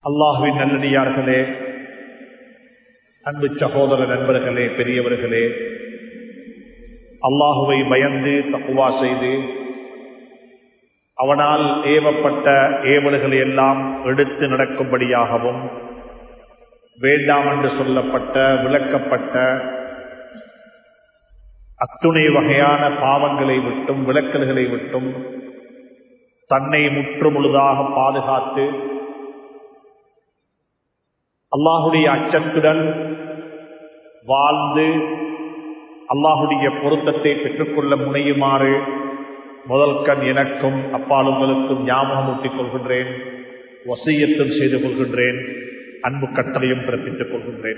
அல்லாஹுவின் நல்லடியார்களே அன்பு சகோதர நண்பர்களே பெரியவர்களே அல்லாஹுவை பயந்து தக்குவா செய்து அவனால் ஏவப்பட்ட ஏவல்களை எல்லாம் எடுத்து நடக்கும்படியாகவும் வேண்டாம் என்று சொல்லப்பட்ட விளக்கப்பட்ட அத்துணை வகையான பாவங்களை விட்டும் விளக்கல்களை விட்டும் தன்னை முற்றுமுழுதாக பாதுகாத்து அல்லாஹுடைய அச்சத்துடன் வாழ்ந்து அல்லாஹுடைய பொருத்தத்தை பெற்றுக்கொள்ள முனையுமாறு முதல் கண் எனக்கும் அப்பாலுங்களுக்கும் ஞாபகம் ஊட்டிக் கொள்கின்றேன் வசியத்தும் செய்து கொள்கின்றேன் அன்பு கட்டளையும் பிறப்பித்துக் கொள்கின்றேன்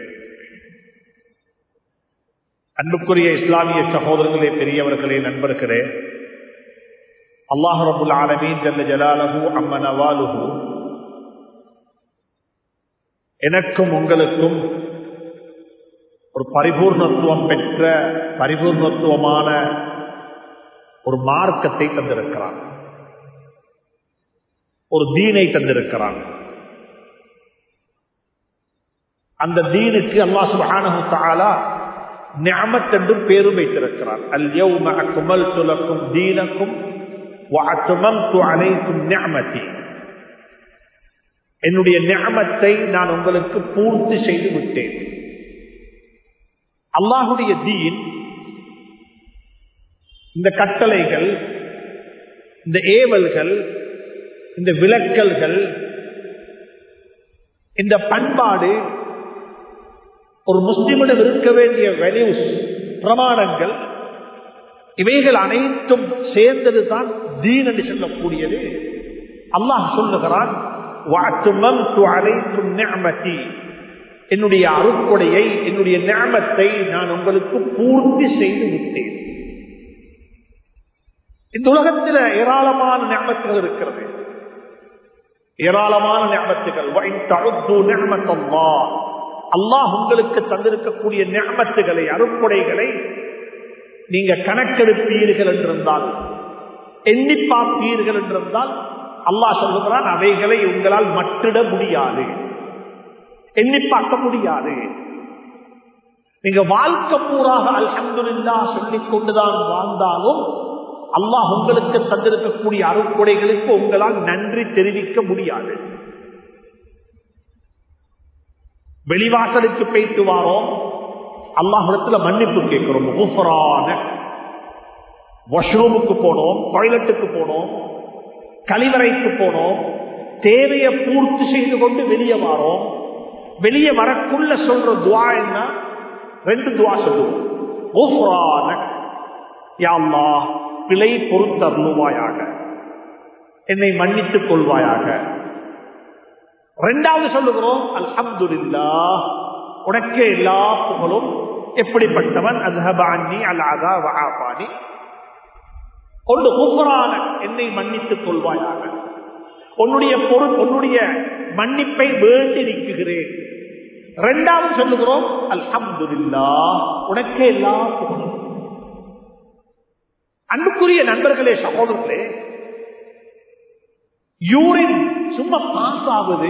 அன்புக்குரிய இஸ்லாமிய சகோதரர்களே பெரியவர்களே நண்பர்களே அல்லாஹ் ரபுல் ஆலமீன் ஜல்ல ஜலாலஹு அம்மன் அவாலுஹு எனக்கும் உங்களுக்கும் ஒரு பரிபூர்ணத்துவம் பெற்ற பரிபூர்ணத்துவமான ஒரு மார்க்கத்தை தந்திருக்கிறான் ஒரு தீனை தந்திருக்கிறான் அந்த தீனுக்கு அல்லாஹ் சுப்ஹானஹு தஆலா நிஅமத் என்று பேரும் வைத்திருக்கிறார் அல் யௌம அக்மல்து லக்கும் தீனக்கும் வ அத்மம்து அலைக்கும் நிஅமதி என்னுடைய நிஅமத்தை நான் உங்களுக்கு பூர்த்தி செய்து விட்டேன் அல்லாஹுடைய தீன் இந்த கட்டளைகள் இந்த ஏவல்கள் இந்த விளக்கல்கள் இந்த பண்பாடு ஒரு முஸ்லிமிடம் இருக்க வேண்டிய வேல்யூஸ் பிரமாணங்கள் இவைகள் அனைத்தும் சேர்ந்ததுதான் தீன் என்று சொல்லக்கூடியது அல்லாஹ் சொல்லுகிறான் என்னுடைய அருக்குடையை என்னுடைய ஞாபத்தை நான் உங்களுக்கு பூர்த்தி செய்து விட்டேன் இந்த உலகத்தில் ஏராளமான ஞாபகங்கள் இருக்கிறது ஏராளமான ஞாபகத்துகள் அல்லாஹ் உங்களுக்கு தந்திருக்கக்கூடிய ஞாபகத்துகளை அருக்குடைகளை நீங்க கணக்கெடுப்பீர்கள் என்றிருந்தால் எண்ணி பார்ப்பீர்கள் என்றிருந்தால் அல்லாஹ் சொல்லுகிறான் அவைகளை உங்களால் மட்டிட முடியாது எண்ணி பார்க்க முடியாது நீங்க வாழ்க்கை பூராக அல்ஹம்துல்லா சொல்லிக் கொண்டுதான் வாழ்ந்தாலும் அல்லாஹ் உங்களுக்கு தந்திருக்கக்கூடிய அருக்குடைகளுக்கு உங்களால் நன்றி தெரிவிக்க முடியாது வெளிவாசலுக்கு போயிட்டு வாரோம் அல்லாஹிடத்துல மன்னிப்பு கேட்கிறோம் ஊஃபரான வாஷ்ரூமுக்கு போனோம் டாய்லெட்டுக்கு போனோம் கழிவறைக்கு போனோம் தேவையை பூர்த்தி செய்து கொண்டு வெளியே வாரோம் வெளியே வரக்குள்ள சொல்ற துவா என்ன ரெண்டு துவா சொல்லுவோம் ஊஃபரான யாழ்லா பிழை பொறுத்தருவாயாக என்னை மன்னித்துக் கொள்வாயாக ரெண்டாவது சொல்லுகிறோம் அல்ஹம்துல்லா உனக்கே எல்லா புகழும் எப்படிப்பட்டவன் அல்ஹபானி அல்லாதா வஹாபானி ஒன்று குஃபரான என்னை மன்னித்துக் கொள்வாயாக உன்னுடைய பொருள் உன்னுடைய மன்னிப்பை வேண்டி நிற்குகிறேன் ரெண்டாவது சொல்லுகிறோம் அல்ஹம்துல்லா உனக்கே எல்லா புகழும் அன்புக்குரிய நண்பர்களே சகோதரர்களே யூரின் சும்மா பாஸ் ஆகுது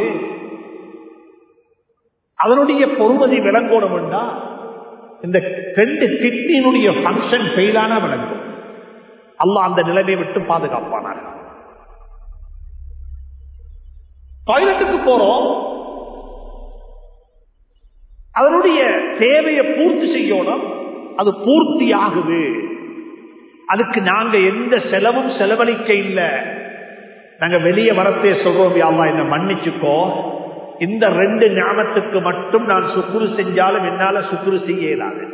அதனுடைய பொறுமதி விளங்கோணும் என்றா இந்த ரெண்டு கிட்னியினுடைய பங்கன் ஃபெயிலான விளங்கும் அல்ல அந்த நிலைமை விட்டு பாதுகாப்பானார் டாய்லெட்டுக்கு போறோம் அதனுடைய தேவையை பூர்த்தி செய்யணும் அது பூர்த்தி ஆகுது அதுக்கு நாங்க எந்த செலவும் செலவழிக்க இல்லை நாங்க வெளியே வரத்தே சொல்றோம் யாவா என்ன மன்னிச்சுக்கோ இந்த ரெண்டு ஞாபகத்துக்கு மட்டும் நான் சுக்குரு செஞ்சாலும் என்னால சுக்குரு செய்ய இயலாது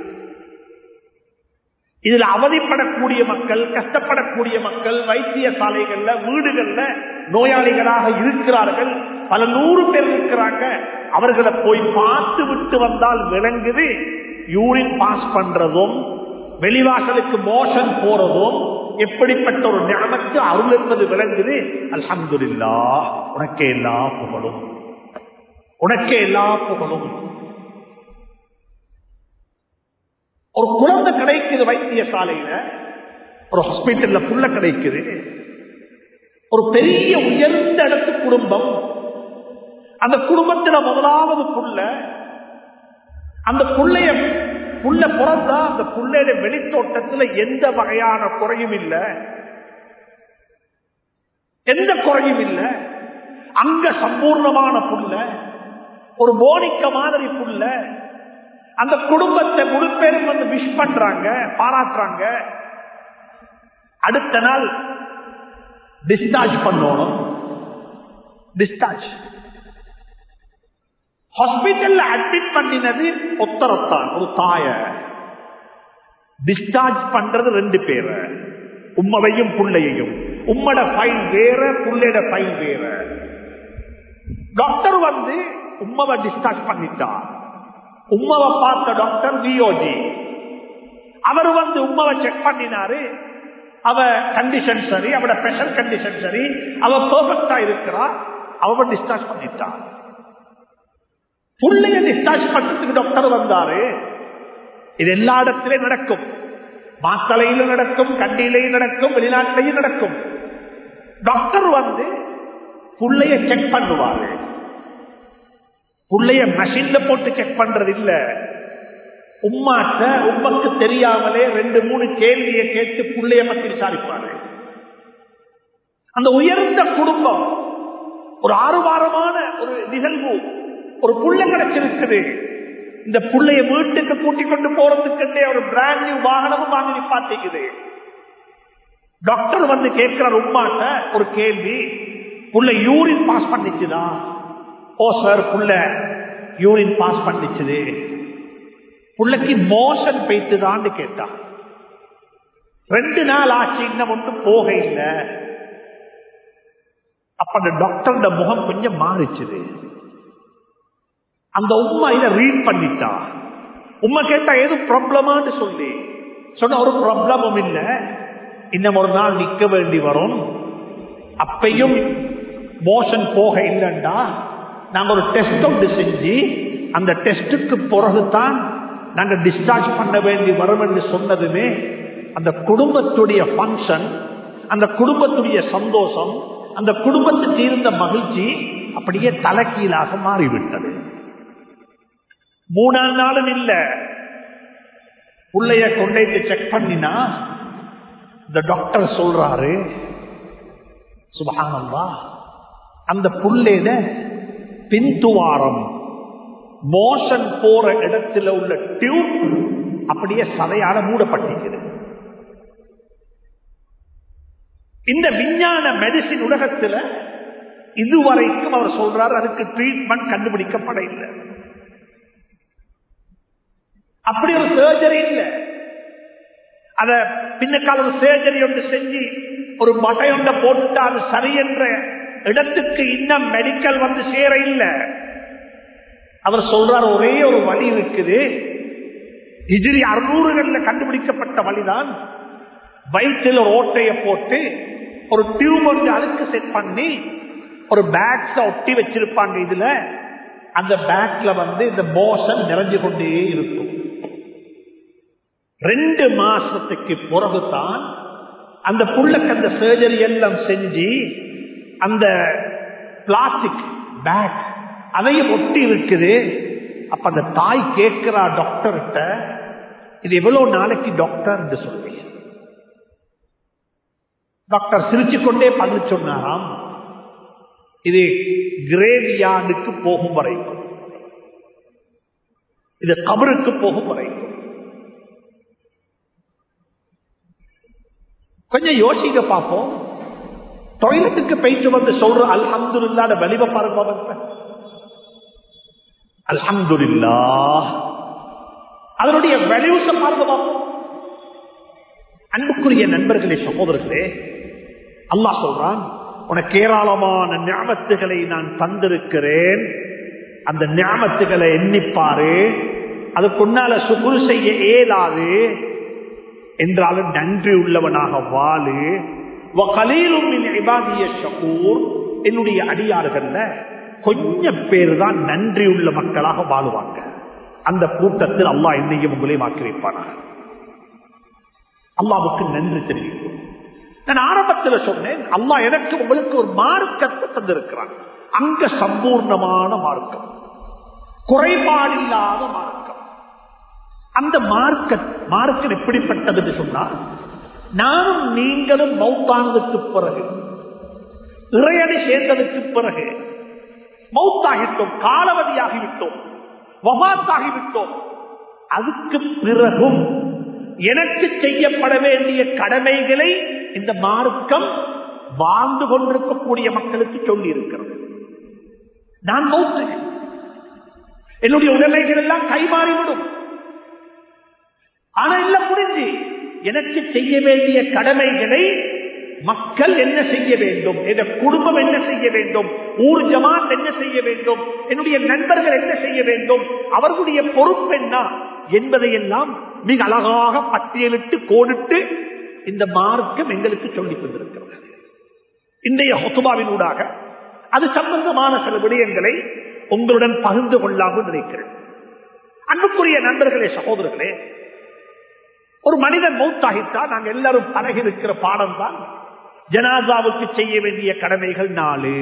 இதுல அவதிப்படக்கூடிய மக்கள் கஷ்டப்படக்கூடிய மக்கள் வைத்தியசாலைகள்ல வீடுகள்ல நோயாளிகளாக இருக்கிறார்கள் பல நூறு பேர் இருக்கிறாங்க அவர்களை போய் பார்த்து விட்டு வந்தால் விளங்குது யூரின் பாஸ் பண்றதும் வெளிவாசலுக்கு மோஷன் போறதும் எப்படிப்பட்ட ஒரு ஞானத்து அருள் என்பது விளங்குது அல்ஹம்துல்லா உனக்கே எல்லா புகழும் உனக்கே எல்லா புகழும் ஒரு குழந்தை கிடைக்குது வைத்தியசாலையில ஒரு ஹாஸ்பிட்டல்ல புள்ள கிடைக்குது ஒரு பெரிய உயர்ந்த இடத்து குடும்பம் அந்த குடும்பத்தில முதலாவது புள்ள அந்த புள்ளைய புள்ள பிறந்தா அந்த புள்ளைய வெளித்தோட்டத்தில் எந்த வகையான குறையும் இல்லை எந்த குறையும் இல்லை அங்க சம்பூர்ணமான புள்ள ஒரு போனிக்க மாதிரி புள்ள அந்த குடும்பத்தை முழு பேரும் வந்து விஷ் பண்றாங்க பாராட்டுறாங்க அடுத்த நாள் டிஸ்சார்ஜ் பண்ணணும் டிஸ்சார்ஜ் ஹாஸ்பிட்டல்ல அட்மிட் பண்ணினது ஒத்தரத்தான் ஒரு தாய டிஸ்சார்ஜ் பண்றது ரெண்டு பேரை உம்மவையும் புள்ளையையும் உம்மட ஃபைல் வேற புள்ளையோட ஃபைல் வேற டாக்டர் வந்து உம்மவை டிஸ்சார்ஜ் பண்ணிட்டார் உம்மவை பார்த்த டாக்டர் வியோஜி அவர் வந்து உம்மவை செக் பண்ணினாரு அவ கண்டிஷன் சரி அவட பிரஷர் கண்டிஷன் சரி அவ பெர்ஃபெக்டா இருக்கிறா அவ டிஸ்சார்ஜ் பண்ணிட்டான் புள்ளைய டிஸ்சார்ஜ் பண்றதுக்கு டாக்டர் வந்தாரு இது எல்லா இடத்திலையும் நடக்கும் மாத்தலையிலும் நடக்கும் கண்டியிலையும் நடக்கும் வெளிநாட்டிலையும் நடக்கும் டாக்டர் வந்து புள்ளைய செக் பண்ணுவாரு புள்ளைய மெஷின்ல போட்டு செக் பண்றது இல்ல உம்மாட்ட உமக்கு தெரியாமலே ரெண்டு மூணு கேள்வியை கேட்டு புள்ளைய பத்தி விசாரிப்பாரு அந்த உயர்ந்த குடும்பம் ஒரு ஆறு வாரமான ஒரு நிகழ்வு ஒரு புள்ள கிடைச்சிருக்குது இந்த புள்ளைய வீட்டுக்கு கூட்டிக் கொண்டு போறதுக்கு ஒரு பிராண்ட் நியூ வாகனமும் வாங்கி நிப்பாட்டிக்குது டாக்டர் வந்து கேட்கிறார் உமாட்ட ஒரு கேள்வி புள்ள யூரின் பாஸ் பண்ணிச்சுதா ஓ சார் புள்ள யூரின் பாஸ் பண்ணிச்சுது புள்ளைக்கு மோஷன் பெய்த்துதான்னு கேட்டா ரெண்டு நாள் ஆச்சு இன்னும் ஒன்று போக இல்லை அப்ப அந்த டாக்டரோட முகம் கொஞ்சம் மாறிச்சுது அந்த உண்மை இதை ரீட் பண்ணிட்டா உண்மை கேட்டா ஏது ப்ராப்ளமான்னு சொல்லி சொன்ன ஒரு ப்ராப்ளமும் இல்லை இன்னும் ஒரு நாள் நிக்க வேண்டி வரும் அப்பையும் மோஷன் போக இல்லைண்டா நாங்க ஒரு டெஸ்ட் ஒன்று செஞ்சு அந்த டெஸ்டுக்கு பிறகுதான் நாங்க டிஸ்சார்ஜ் பண்ண வேண்டி வரும் என்று சொன்னதுமே அந்த குடும்பத்துடைய பங்கன் அந்த குடும்பத்துடைய சந்தோஷம் அந்த குடும்பத்துக்கு இருந்த மகிழ்ச்சி அப்படியே தலைக்கீழாக மாறிவிட்டது மூணாம் நாளும் இல்ல பிள்ளைய கொண்டைத்து செக் பண்ணினா இந்த டாக்டர் சொல்றாரு சுபகானந்தா அந்த புள்ளையில பின்துவாரம் மோஷன் போற இடத்துல உள்ள டியூப் அப்படியே சதையால மூடப்பட்டிருக்குது இந்த விஞ்ஞான மெடிசின் உலகத்துல இதுவரைக்கும் அவர் சொல்றாரு அதுக்கு ட்ரீட்மெண்ட் கண்டுபிடிக்கப்பட இல்லை அப்படி ஒரு சர்ஜரி இல்லை அத பின்னக்கால ஒரு சர்ஜரி ஒன்று செஞ்சு ஒரு மடையொண்ட போட்டு அது சரி என்ற இடத்துக்கு இன்னும் மெடிக்கல் வந்து சேர இல்லை அவர் சொல்றார் ஒரே ஒரு வழி இருக்குது ஹிஜிரி அறுநூறுகள்ல கண்டுபிடிக்கப்பட்ட வழிதான் வயிற்றில் ஒரு ஓட்டைய போட்டு ஒரு டியூப் ஒன்று அழுக்கு செட் பண்ணி ஒரு பேக்ஸ ஒட்டி வச்சிருப்பாங்க இதுல அந்த பேக்ல வந்து இந்த மோஷன் நிறைஞ்சு கொண்டே இருக்கும் ரெண்டு மாசத்துக்கு பிறகுதான் அந்த புள்ளக்கு அந்த சர்ஜரி எல்லாம் செஞ்சு அந்த பிளாஸ்டிக் பேக் அதையும் ஒட்டி இருக்குது அப்ப அந்த தாய் கேட்கிறா டாக்டர்கிட்ட இது எவ்வளவு நாளைக்கு டாக்டர் என்று சொல்லி டாக்டர் சிரிச்சு கொண்டே பதில் சொன்னாராம் இது கிரேவியார்டுக்கு போகும் வரைக்கும் இது கபருக்கு போகும் வரைக்கும் கொஞ்சம் யோசிக்க பார்ப்போம் டொய்லெட்டுக்கு போயிட்டு வந்து சொல்ற அல்ஹம்து இல்லாத வெளிவ பாருங்க அல்ஹம்துல்லா அதனுடைய வேல்யூஸ பாருங்க பார்ப்போம் அன்புக்குரிய நண்பர்களே சகோதரர்களே அல்லாஹ் சொல்றான் உனக்கு ஏராளமான ஞாபத்துகளை நான் தந்திருக்கிறேன் அந்த ஞாபத்துகளை எண்ணிப்பாரு அதுக்குன்னால சுகுரு செய்ய இயலாது என்றாலும் நன்றி உள்ளவனாக வாழு என்னுடைய அடியாறுகள்ல கொஞ்சம் பேர் தான் நன்றி உள்ள மக்களாக வாழுவாங்க அந்த கூட்டத்தில் அல்லாஹ் என்னையும் உங்களையும் ஆக்கி வைப்பானாக அல்லாவுக்கு நன்றி தெரிவிக்கும் நான் ஆரம்பத்தில் சொன்னேன் அம்மா எனக்கு உங்களுக்கு ஒரு மார்க்கத்தை தந்திருக்கிறான் அங்க சம்பூர்ணமான மார்க்கம் குறைபாடில்லாத மார்க்கம் அந்த மார்க்க மார்க்கம் எப்படிப்பட்டது என்று சொன்னால் நானும் நீங்களும் மௌத்தானதுக்கு பிறகு இறையடி சேர்ந்ததுக்கு பிறகு மௌத்தாகிவிட்டோம் காலவதியாகிவிட்டோம் வபாத்தாகிவிட்டோம் அதுக்கு பிறகும் எனக்கு செய்யப்பட வேண்டிய கடமைகளை இந்த மார்க்கம் வாழ்ந்து கொண்டிருக்கக்கூடிய மக்களுக்கு சொல்லி இருக்கிறது நான் மௌத்து என்னுடைய உடலைகள் எல்லாம் கைமாறிவிடும் ஆனா இல்ல புரிஞ்சு எனக்கு செய்ய வேண்டிய கடமைகளை மக்கள் என்ன செய்ய வேண்டும் என் குடும்பம் என்ன செய்ய வேண்டும் ஊர் ஜமாத் என்ன செய்ய வேண்டும் என்னுடைய நண்பர்கள் என்ன செய்ய வேண்டும் அவர்களுடைய பொறுப்பு என்ன என்பதையெல்லாம் மிக அழகாக பட்டியலிட்டு கோடிட்டு இந்த மார்க்கம் எங்களுக்கு சொல்லிக் கொண்டிருக்கிறது இன்றைய ஹொசுபாவின் ஊடாக அது சம்பந்தமான சில விடயங்களை உங்களுடன் பகிர்ந்து கொள்ளாமல் நினைக்கிறேன் அன்புக்குரிய நண்பர்களே சகோதரர்களே ஒரு மனிதன் மௌத்தாகிட்டா நாங்க எல்லாரும் பழகி இருக்கிற பாடம் தான் ஜனாதாவுக்கு செய்ய வேண்டிய கடமைகள் நாலு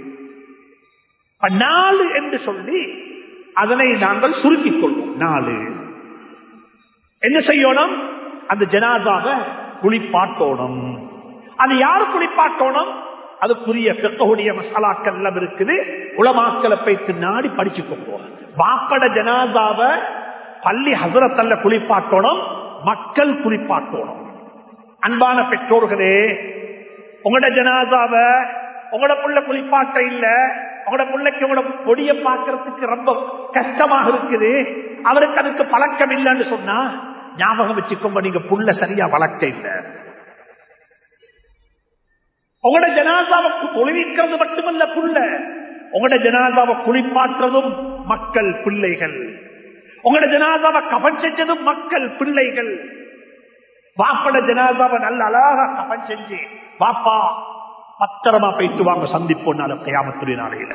நாலு என்று சொல்லி அதனை நாங்கள் சுருக்கிக் கொள்வோம் நாலு என்ன செய்யணும் அந்த ஜனாதாவை குளிப்பாட்டோணும் அது யாரு குளிப்பாட்டோணும் அதுக்குரிய பெத்தகுடைய மசாலாக்கள் எல்லாம் இருக்குது உளமாக்களை பைத்து நாடி படிச்சு கொள்வோம் வாப்பட ஜனாதாவை பள்ளி ஹசரத்தல்ல குளிப்பாட்டோணும் மக்கள் குளிப்பாட்டோணும் அன்பான பெற்றோர்களே உங்களோட ஜனாதாவ உங்களோட புள்ள குளிப்பாட்ட இல்ல உங்களோட பிள்ளைக்கு உங்களோட பொடிய பாக்குறதுக்கு ரொம்ப கஷ்டமாக இருக்குது அவருக்கு அதுக்கு பழக்கம் இல்லைன்னு சொன்னா ஞாபகம் வச்சுக்கோங்க நீங்க புள்ள சரியா வளர்க்க இல்ல உங்களோட ஜனாதாவை தொழுவிக்கிறது மட்டுமல்ல புள்ள உங்களோட ஜனாதாவை குளிப்பாற்றுறதும் மக்கள் பிள்ளைகள் உங்களோட ஜனாதாவை கபன் செஞ்சதும் மக்கள் பிள்ளைகள் வாப்பட ஜனாதாவை நல்ல அழகா கபன் செஞ்சு பாப்பா பத்திரமா போயிட்டு வாங்க சந்திப்போம் நாளை கையாமத்துடைய நாளையில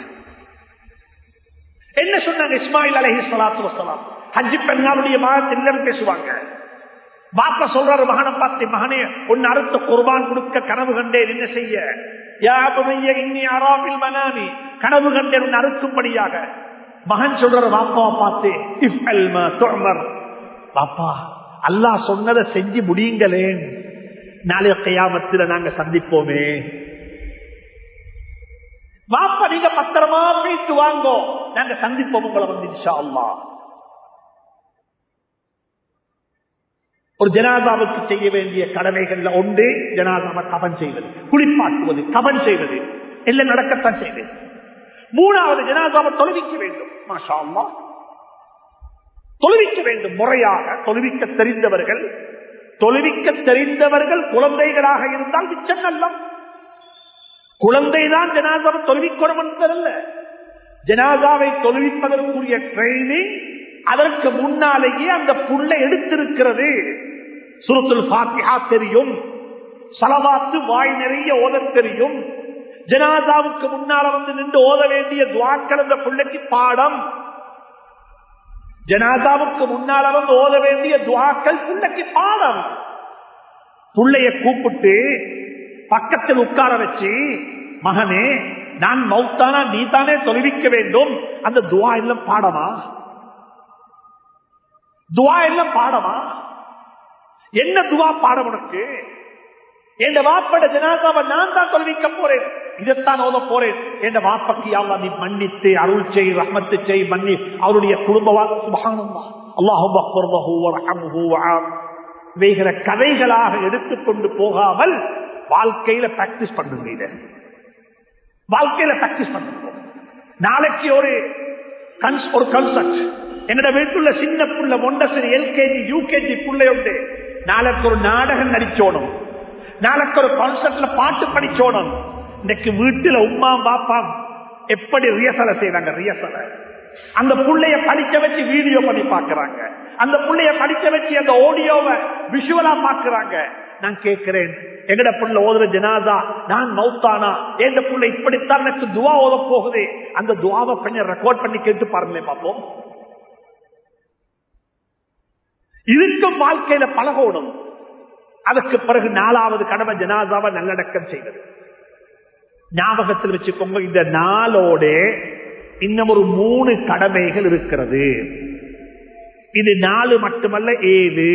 என்ன சொன்னாங்க இஸ்மாயில் அலஹி சலாத்து வசலாம் ஹஜ்ஜி பெண்ணாவுடைய மகன் பேசுவாங்க பாப்பா சொல்றாரு மகனை பார்த்து மகனே உன் அறுத்த குர்பான் கொடுக்க கனவு கண்டேன் என்ன செய்ய மனாமி கனவு கண்டேன் உன் அறுக்கும்படியாக மகன் சொல்ற பாப்பாவை பார்த்து பாப்பா அல்லாஹ் சொன்னதை செஞ்சு முடியுங்களேன் நாளைய கையாமத்தில் நாங்க சந்திப்போமே வாப்பா நீங்க பத்திரமா போயிட்டு வாங்கோ நாங்க சந்திப்போம் உங்களை வந்து இன்ஷா அல்லா ஒரு ஜனாதாவுக்கு செய்ய வேண்டிய கடமைகள்ல ஒன்று ஜனாதாவை கபன் செய்வது குளிப்பாட்டுவது கபன் செய்வது எல்லாம் நடக்கத்தான் செய்வது மூணாவது ஜனாதாவை தொழுவிக்க வேண்டும் மாஷா அல்லா தொழுவிக்க வேண்டும் முறையாக தொழுவிக்க தெரிந்தவர்கள் தொழுவிக்க தெரிந்தவர்கள் குழந்தைகளாக இருந்தால் மிச்சம் நல்லம் குழந்தைதான் ஜனாதாவை தொழுவிக்கணும் என்பதல்ல ஜனாதாவை தொழுவிப்பதற்குரிய ட்ரைனிங் அதற்கு முன்னாலேயே அந்த புள்ள எடுத்திருக்கிறது சுருத்துல் பாத்தியா தெரியும் சலவாத்து வாய் நிறைய ஓத தெரியும் ஜனாதாவுக்கு முன்னால வந்து நின்று ஓத வேண்டிய துவாக்கள் அந்த பிள்ளைக்கு பாடம் ஜனாதாவுக்கு முன்னால வந்து ஓத வேண்டிய துவாக்கள் பிள்ளைக்கு பாடம் புள்ளைய கூப்பிட்டு பக்கத்தில் உட்கார வச்சு மகனே நான் மௌத்தானா நீ தானே தொலைவிக்க வேண்டும் அந்த துவா எல்லாம் பாடமா துவா எல்லாம் பாடமா என்ன துவா பாடம் உனக்கு என் வாப்பட ஜனாதாவை நான் தான் தொலைவிக்க போறேன் இதைத்தான் ஓத போறேன் என் வாப்பக்கு யாவா நீ மன்னித்து அருள் செய் ரஹ்மத்து செய் மன்னி அவருடைய குடும்ப அல்லாஹும் கதைகளாக எடுத்துக்கொண்டு போகாமல் வாழ்க்கையில பிராக்டிஸ் பண்ணுங்க இத வாழ்க்கையில பிராக்டிஸ் பண்ணுங்க நாளைக்கு ஒரு ஒரு கன்சர்ட் என்னோட வீட்டுள்ள சின்ன புள்ள மொண்டசரி எல்கேஜி யூகேஜி புள்ளை உண்டு நாளைக்கு ஒரு நாடகம் நடிச்சோணும் நாளைக்கு ஒரு கான்சர்ட்ல பாட்டு படிச்சோணும் இன்னைக்கு வீட்டுல உமா பாப்பா எப்படி ரியசலை செய்வாங்க ரியசலை அந்த புள்ளைய படிக்க வச்சு வீடியோ பண்ணி பாக்குறாங்க அந்த புள்ளைய படிக்க வச்சு அந்த ஆடியோவை விஷுவலா பாக்குறாங்க நான் கேட்கிறேன் எங்கட புள்ள ஓதுற ஜனாதா நான் மௌத்தானா எந்த புள்ள இப்படித்தான் எனக்கு துவா ஓத போகுது அந்த துவாவை கொஞ்சம் ரெக்கார்ட் பண்ணி கேட்டு பாருங்களேன் பார்ப்போம் இதுக்கும் வாழ்க்கையில பழகணும் அதற்கு பிறகு நாலாவது கடமை ஜனாதாவை நல்லடக்கம் செய்வது ஞாபகத்தில் வச்சுக்கோங்க இந்த நாளோட இன்னும் ஒரு மூணு கடமைகள் இருக்கிறது இது நாலு மட்டுமல்ல ஏழு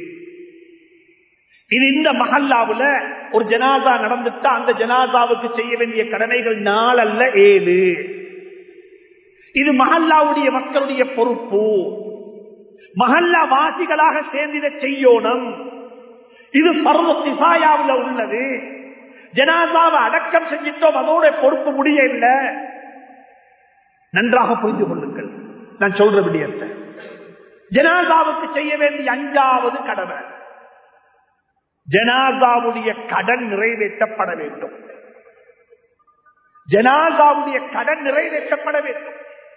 இது இந்த மஹல்லாவுல ஒரு ஜனாதா நடந்துட்டா அந்த ஜனாதாவுக்கு செய்ய வேண்டிய கடமைகள் நாள் அல்ல ஏழு இது மஹல்லாவுடைய மக்களுடைய பொறுப்பு மஹல்லா வாசிகளாக சேர்ந்திட செய்யோணும் இது பருவ திசாயாவில் உள்ளது ஜனாதாவை அடக்கம் செஞ்சிட்டோம் அதோட பொறுப்பு முடிய இல்லை நன்றாக புரிந்து கொள்ளுங்கள் நான் சொல்ற விடயத்தை ஜனாதாவுக்கு செய்ய வேண்டிய அஞ்சாவது கடமை ஜனாதாவுடைய கடன் நிறைவேற்றப்பட வேண்டும் ஜனாதாவுடைய கடன் நிறைவேற்றப்பட வேண்டும்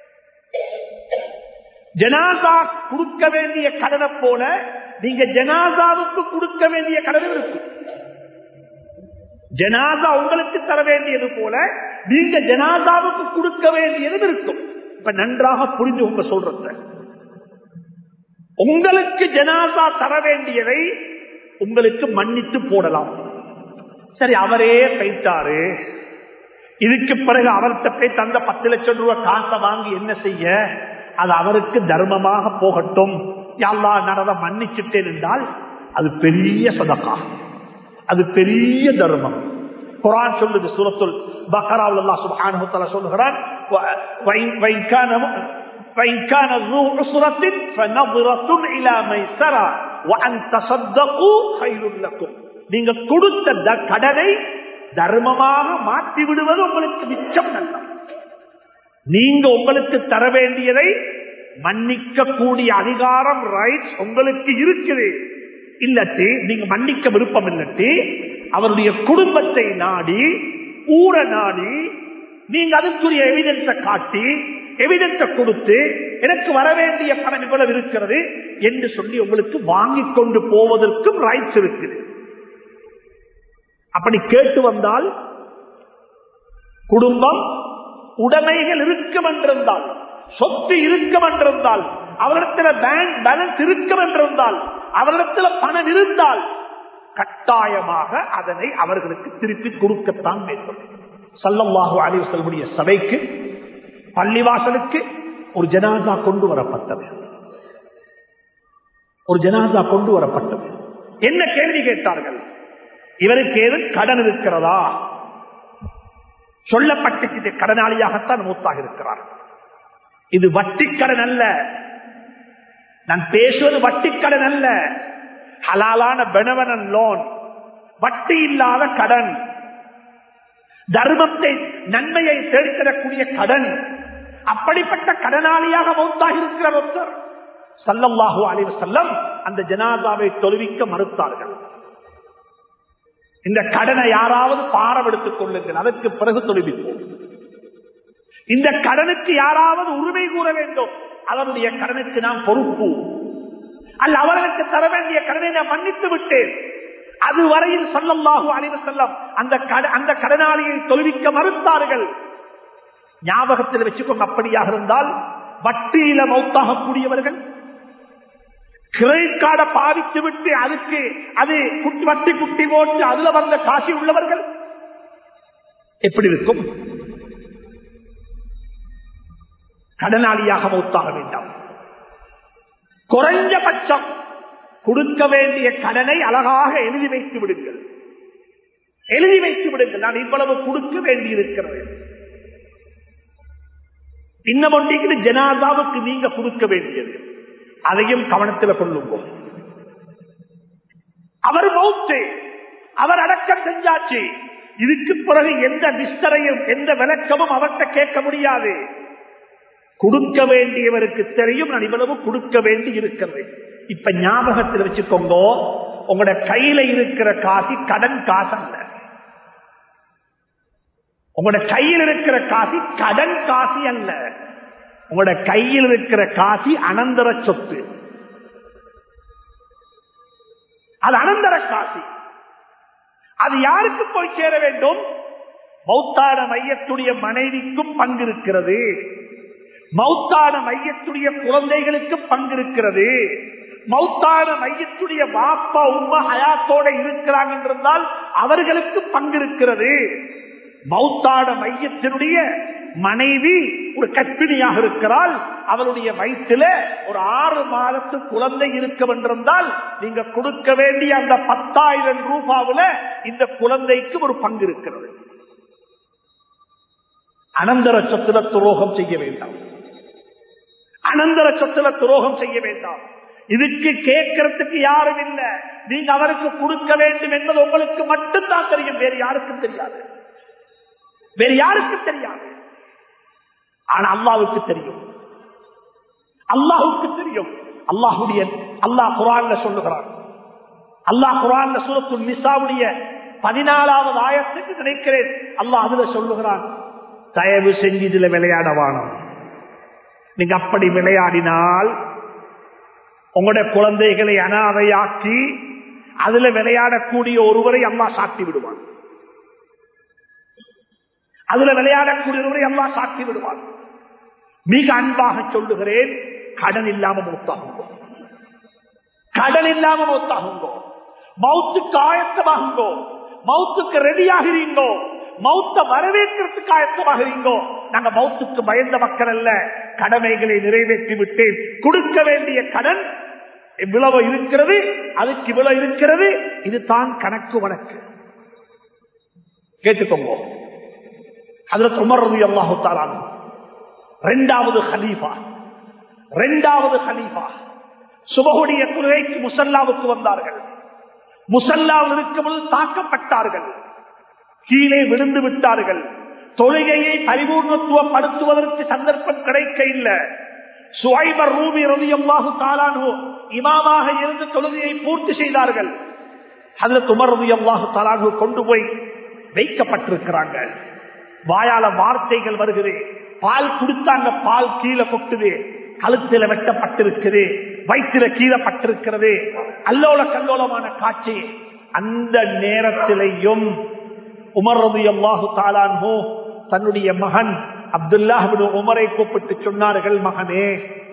ஜனாதா கொடுக்க வேண்டிய கடனை போல நீங்க ஜனாதாவுக்கு கொடுக்க வேண்டிய கடன் இருக்கும் ஜனாதா உங்களுக்கு தர வேண்டியது போல நீங்க ஜனாதாவுக்கு கொடுக்க வேண்டியது இருக்கும் இப்ப நன்றாக புரிஞ்சு உங்க சொல்றத உங்களுக்கு ஜனாதா தர வேண்டியதை உங்களுக்கு மன்னித்து போடலாம் சரி அவரே பைத்தாரு இதுக்கு பிறகு அவர்கிட்ட போய் தந்த பத்து லட்சம் ரூபாய் காசை வாங்கி என்ன செய்ய அது அவருக்கு தர்மமாக போகட்டும் எல்லா நடந்த மன்னிச்சுட்டேன் என்றால் அது பெரிய சதக்கா அது பெரிய தர்மம் குரான் சொல்லுது சூரத்துல் பக்கராவில் அல்லா சுப்ஹானஹு தஆலா சொல்லுகிறான் وإن كان فإن كان ذو عسرة فنظرة إلى ميسرة وأن تصدقوا خير لكم நீங்க கொடுத்த கடனை தர்மமாக மாற்றி விடுவது உங்களுக்கு மிச்சம் நல்ல நீங்க உங்களுக்கு தர வேண்டியதை மன்னிக்க கூடிய அதிகாரம் ரைட்ஸ் உங்களுக்கு இருக்குது இல்லட்டி நீங்க மன்னிக்க விருப்பம் இல்லட்டி அவருடைய குடும்பத்தை நாடி ஊர நாடி நீங்க அதுக்குரிய எவிடன்ஸை காட்டி எவிடன்ஸை கொடுத்து எனக்கு வர வேண்டிய பணம் இவ்வளவு இருக்கிறது என்று சொல்லி உங்களுக்கு வாங்கி கொண்டு போவதற்கும் ரைட்ஸ் இருக்குது அப்படி கேட்டு வந்தால் குடும்பம் உடைமைகள் இருக்கும் என்றிருந்தால் சொத்து இருக்கும் என்றிருந்தால் அவரிடத்தில் பேங்க் பேலன்ஸ் இருக்கும் என்றிருந்தால் அவரிடத்தில் பணம் இருந்தால் கட்டாயமாக அதனை அவர்களுக்கு திருப்பி கொடுக்கத்தான் வேண்டும் சல்லல்லாஹு அலைஹி வஸல்லுடைய சபைக்கு பள்ளிவாசலுக்கு ஒரு ஜனாதா கொண்டு வரப்பட்டது ஒரு ஜனாதா கொண்டு வரப்பட்டது என்ன கேள்வி கேட்டார்கள் இவருக்கு ஏது கடன் இருக்கிறதா சொல்லப்பட்டு கடனாளியாகத்தான் மூத்தாக இருக்கிறார் இது வட்டி கடன் அல்ல நான் பேசுவது வட்டி கடன் அல்ல ஹலாலான பெனவனன் லோன் வட்டி இல்லாத கடன் தர்மத்தை நன்மையை தேடித்தரக்கூடிய கடன் அப்படிப்பட்ட கடனாளியாக மௌத்தாக இருக்கிற ஒருத்தர் சல்லல்லாஹு அலைவ செல்லம் அந்த ஜனாதாவை தொழுவிக்க மறுத்தார்கள் இந்த கடனை யாராவது பாரம் எடுத்துக் கொள்ளுங்கள் அதற்கு பிறகு தொழுவிப்போம் இந்த கடனுக்கு யாராவது உரிமை கூற வேண்டும் அவருடைய கடனுக்கு நாம் பொறுப்பு அல்ல அவர்களுக்கு தர வேண்டிய கடனை நான் மன்னித்து விட்டேன் அதுவரையில் சொல்லல்லாஹு அலைவ செல்லம் அந்த அந்த கடனாளியை தொழுவிக்க மறுத்தார்கள் ஞாபகத்தில் வச்சுக்கோங்க அப்படியாக இருந்தால் வட்டியில மௌத்தாகக்கூடியவர்கள் கிரெடிட் கார்டை பாவித்து விட்டு அதுக்கு அது குட்டி வட்டி குட்டி போட்டு அதுல வந்த காசி உள்ளவர்கள் எப்படி இருக்கும் கடனாளியாக மௌத்தாக வேண்டாம் குறைஞ்சபட்சம் கொடுக்க வேண்டிய கடனை அழகாக எழுதி வைத்து விடுங்கள் எழுதி வைத்து விடுங்கள் நான் இவ்வளவு கொடுக்க வேண்டி இருக்கிறது இன்னும் ஒன்றைக்கு ஜனாதாவுக்கு நீங்க கொடுக்க வேண்டியது அதையும் கவனத்தில் கொள்ளுங்க அவர் மௌத்து அவர் அடக்கம் செஞ்சாச்சு இதுக்கு பிறகு எந்த நிஷ்டரையும் எந்த விளக்கமும் அவர்கிட்ட கேட்க முடியாது கொடுக்க வேண்டியவருக்கு தெரியும் நான் இவ்வளவு கொடுக்க வேண்டி இருக்கிறது இப்ப ஞாபகத்தில் வச்சுக்கோங்க உங்களோட கையில இருக்கிற காசி கடன் காசு அல்ல உங்களோட கையில் இருக்கிற காசி கடன் காசி அல்ல உங்களோட கையில் இருக்கிற காசி அனந்தர சொத்து அது அனந்தர காசி அது யாருக்கு போய் சேர வேண்டும் மௌத்தான மையத்துடைய மனைவிக்கும் பங்கு இருக்கிறது மௌத்தான மையத்துடைய குழந்தைகளுக்கு பங்கு இருக்கிறது மௌத்தான மையத்துடைய பாப்பா உமா ஹயாத்தோட இருக்கிறாங்க என்றால் அவர்களுக்கு பங்கு இருக்கிறது மௌத்தான மையத்தினுடைய மனைவி ஒரு கற்பிணியாக இருக்கிறாள் அவளுடைய வயிற்றில ஒரு ஆறு மாதத்து குழந்தை இருக்க வென்றிருந்தால் நீங்க கொடுக்க வேண்டிய அந்த பத்தாயிரம் ரூபாவுல இந்த குழந்தைக்கு ஒரு பங்கு இருக்கிறது அனந்தர சொத்துல துரோகம் செய்ய வேண்டாம் அனந்தர சொத்துல துரோகம் செய்ய வேண்டாம் இதுக்கு கேட்கறதுக்கு யாரும் இல்லை நீங்க அவருக்கு கொடுக்க வேண்டும் என்பது உங்களுக்கு மட்டும்தான் தெரியும் வேறு யாருக்கும் தெரியாது வேறு யாருக்கும் தெரியாது ஆனா அல்லாவுக்கு தெரியும் அல்லாஹுக்கு தெரியும் அல்லாஹுடைய அல்லாஹ் குரான்ல சொல்லுகிறான் அல்லாஹ் குரான்ல சூரத்து நிசாவுடைய பதினாலாவது ஆயத்துக்கு நினைக்கிறேன் அல்லாஹ் அதுல சொல்லுகிறான் தயவு செஞ்சு இதுல விளையாட வானம் நீங்க அப்படி விளையாடினால் உங்களுடைய குழந்தைகளை அனாதையாக்கி அதுல விளையாடக்கூடிய ஒருவரை அம்மா சாட்டி விடுவான் அதுல விளையாடக்கூடிய ஒருவரை அம்மா சாட்டி விடுவான் மிக அன்பாக சொல்லுகிறேன் கடன் இல்லாம மூத்தாகுங்கோ கடன் இல்லாம மூத்தாகுங்கோ மவுத்துக்கு ஆயத்தமாகுங்கோ மவுத்துக்கு ரெடி ஆகிறீங்கோ மௌத்த வரவேற்கிறதுக்கு ஆயத்தமாகிறீங்கோ நாங்க மௌத்துக்கு பயந்த மக்கள் அல்ல கடமைகளை நிறைவேற்றி விட்டேன் கொடுக்க வேண்டிய கடன் இவ்வளவு இருக்கிறது அதுக்கு இவ்வளவு இருக்கிறது இது தான் கணக்கு வழக்கு கேட்டுக்கோங்க அதுல துமர்றது அல்லாஹு தாரான் ரெண்டாவது ஹலீஃபா ரெண்டாவது ஹலீஃபா சுபகுடைய துறைக்கு முசல்லாவுக்கு வந்தார்கள் முசல்லாவில் இருக்கும்போது தாக்கப்பட்டார்கள் கீழே விழுந்து விட்டார்கள் தொழுகையை பரிபூர்ணத்துவப்படுத்துவதற்கு சந்தர்ப்பம் கிடைக்க இல்லை சுவைபர் ரூபி ரவியம்மாகு தாலானோ இமாமாக இருந்து தொழுகையை பூர்த்தி செய்தார்கள் அதுல துமர் ரவியம்மாகு தாலானு கொண்டு போய் வைக்கப்பட்டிருக்கிறாங்க வாயால வார்த்தைகள் வருகிறது பால் குடித்தாங்க பால் கீழே கொட்டுது கழுத்தில வெட்டப்பட்டிருக்குது வயிற்றில கீழே பட்டிருக்கிறது அல்லோல கல்லோலமான காட்சி அந்த நேரத்திலையும் உமர் ரவி அல்லாஹு தாலான்ஹோ தன்னுடைய மகன் அப்துல்லாஹின் உமரை கூப்பிட்டு சொன்னார்கள் மகனே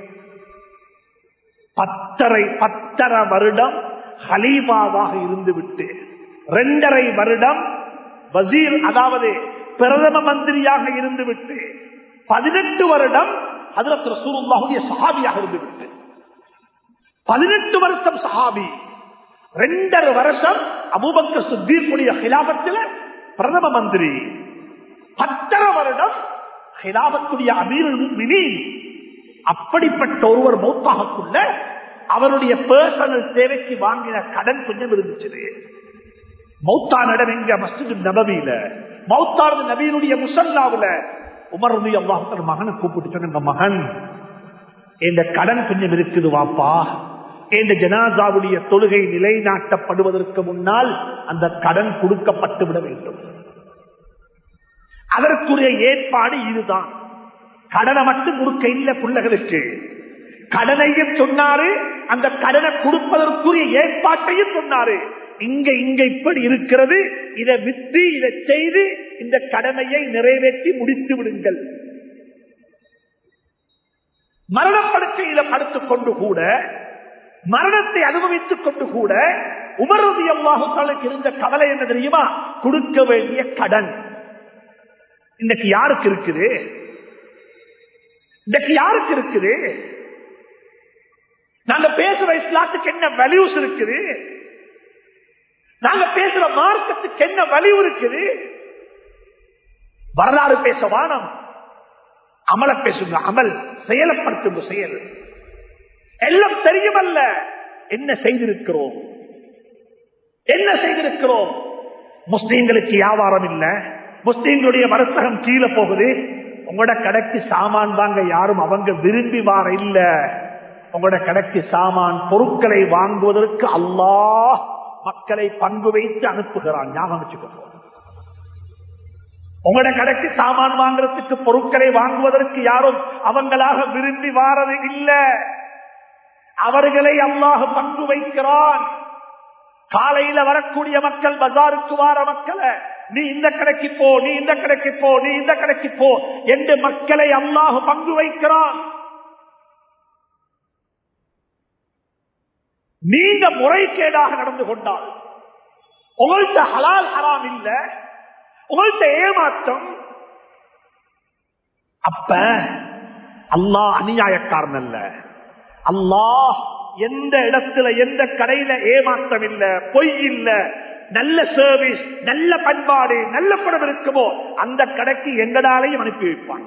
பத்தரை பத்தரை வருடம் ஹலீபாவாக இருந்து விட்டு ரெண்டரை வருடம் வசீர் அதாவது பிரதம மந்திரியாக இருந்து விட்டு பதினெட்டு வருடம் ஹதரத் ரசூலுல்லாஹுடைய சஹாபியாக இருந்து விட்டு பதினெட்டு வருஷம் சஹாபி ரெண்டரை வருஷம் அபூபக்க சுத்தீர்க்குடைய ஹிலாபத்தில் பிரதம மந்திரி பத்தரை வருடம் ஹிலாபத்துடைய அமீர் அப்படிப்பட்ட ஒருவர் மௌத்தாகக்குள்ள அவருடைய பர்சனல் தேவைக்கு வாங்கின கடன் கொஞ்சம் இருந்துச்சு மௌத்தான் இடம் எங்க மஸ்ஜித் நபவியில மௌத்தானது நபியினுடைய முசல்லாவுல உமர்ந்து அல்லாஹர் மகனை கூப்பிட்டு சொன்ன மகன் இந்த கடன் கொஞ்சம் இருக்குது வாப்பா இந்த ஜனாசாவுடைய தொழுகை நிலைநாட்டப்படுவதற்கு முன்னால் அந்த கடன் கொடுக்கப்பட்டு விட வேண்டும் அதற்குரிய ஏற்பாடு இதுதான் கடனை மட்டும் கொடுக்க இல்லை பிள்ளைகளுக்கு கடனையும் சொன்னாரு அந்த கடனை கொடுப்பதற்குரிய ஏற்பாட்டையும் சொன்னாரு இங்க இங்க இப்படி இருக்கிறது இதை வித்து இதை செய்து இந்த கடமையை நிறைவேற்றி முடித்து விடுங்கள் மரணப்படுக்கையில படுத்துக் கொண்டு கூட மரணத்தை அனுபவித்துக் கொண்டு கூட உமரதி அல்லாஹுக்கு இருந்த கவலை என்ன தெரியுமா கொடுக்க வேண்டிய கடன் இன்னைக்கு யாருக்கு இருக்குது இன்னைக்கு யாருக்கு இருக்குது நாங்க பேசுற இஸ்லாத்துக்கு என்ன வேல்யூஸ் இருக்குது நாங்க பேசுற மார்க்கத்துக்கு என்ன வலிவு இருக்குது வரலாறு பேச வானம் அமல பேசுங்க அமல் செயலப்படுத்துங்க செயல் எல்லாம் தெரியுமல்ல என்ன செய்திருக்கிறோம் என்ன செய்திருக்கிறோம் முஸ்லீம்களுக்கு வியாபாரம் இல்ல முஸ்லீம்களுடைய வர்த்தகம் கீழே போகுது உங்களோட கடைக்கு சாமான் வாங்க யாரும் அவங்க விரும்பி வார இல்ல உங்களோட கடைக்கு சாமான் பொருட்களை வாங்குவதற்கு அல்லாஹ் மக்களை பங்கு வைத்து அனுப்புகிறான் ஞாபகம் வச்சுக்கோங்க உங்களோட கடைக்கு சாமான் வாங்குறதுக்கு பொருட்களை வாங்குவதற்கு யாரும் அவங்களாக விரும்பி வாரது இல்ல அவர்களை அல்லாஹ் பங்கு வைக்கிறான் காலையில வரக்கூடிய மக்கள் பஜாருக்கு வார மக்களை நீ இந்த கடைக்கு போ நீ இந்த கடைக்கு போ நீ இந்த கடைக்கு போ என்று மக்களை அல்லாஹ் பங்கு வைக்கிறான் நீங்க முறைகேடாக நடந்து கொண்டால் உங்கள்கிட்ட ஹலால் ஹராம் இல்ல உங்கள்கிட்ட ஏமாற்றம் அப்ப அல்லாஹ் அநியாயக்காரன் அல்ல அல்லாஹ் எந்த இடத்துல எந்த கடையில ஏமாற்றம் இல்ல பொய் இல்ல நல்ல சர்வீஸ் நல்ல பண்பாடு நல்ல படம் இருக்குமோ அந்த கடைக்கு எங்களாலையும் அனுப்பி வைப்பான்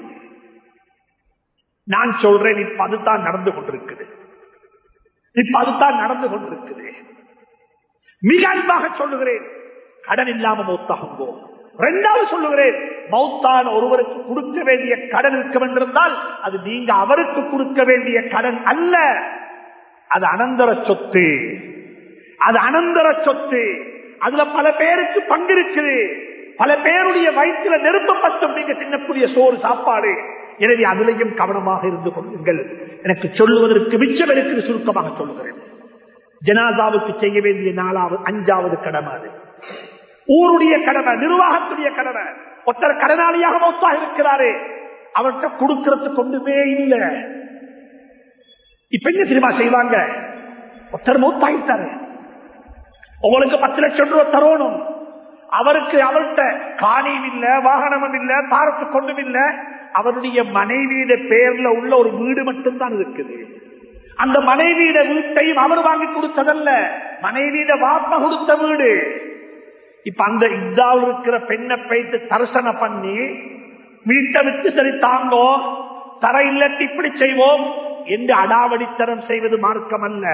நான் சொல்றேன் இப்ப அதுதான் நடந்து கொண்டிருக்குது இப்ப அதுதான் நடந்து கொண்டிருக்குது மிக அன்பாக சொல்லுகிறேன் கடன் இல்லாம மௌத்தாகுங்கோ ரெண்டாவது சொல்லுகிறேன் மௌத்தான ஒருவருக்கு கொடுக்க வேண்டிய கடன் இருக்க வேண்டியிருந்தால் அது நீங்க அவருக்கு கொடுக்க வேண்டிய கடன் அல்ல அது அனந்தர சொத்து அது அனந்தர சொத்து அதுல பல பேருக்கு பங்கு இருக்குது பல பேருடைய வயிற்றுல நெருப்பப்பட்டும் நீங்க தின்னக்கூடிய சோறு சாப்பாடு எனவே அதிலையும் கவனமாக இருந்து கொள்ளுங்கள் எனக்கு சொல்லுவதற்கு மிச்சம் இருக்குது சுருக்கமாக சொல்லுகிறேன் ஜனாதாவுக்கு செய்ய வேண்டிய நாலாவது அஞ்சாவது கடமை அது ஊருடைய கடமை நிர்வாகத்துடைய கடமை ஒருத்தர் கடனாளியாக மௌத்தாக இருக்கிறாரு அவர்கிட்ட கொடுக்கறதுக்கு கொண்டுமே இல்லை இப்ப என்ன சினிமா செய்வாங்க ஒருத்தர் மௌத்தாகிட்டாரு உங்களுக்கு பத்து லட்சம் ரூபாய் தரணும் அவருக்கு அவர்கிட்ட காணியும் இல்ல வாகனமும் இல்ல தாரத்து கொண்டும் இல்ல அவருடைய மனைவியிட பேர்ல உள்ள ஒரு வீடு மட்டும்தான் இருக்குது அந்த மனைவியிட வீட்டையும் அவர் வாங்கி கொடுத்ததல்ல மனைவியிட வாப்ப கொடுத்த வீடு இப்ப அந்த இதாவில் இருக்கிற பெண்ணை போயிட்டு தரிசனம் பண்ணி வீட்டை விட்டு சரி தாங்கோ தர இல்லட்டு இப்படி செய்வோம் என்று அடாவடித்தரம் செய்வது மார்க்கம் அல்ல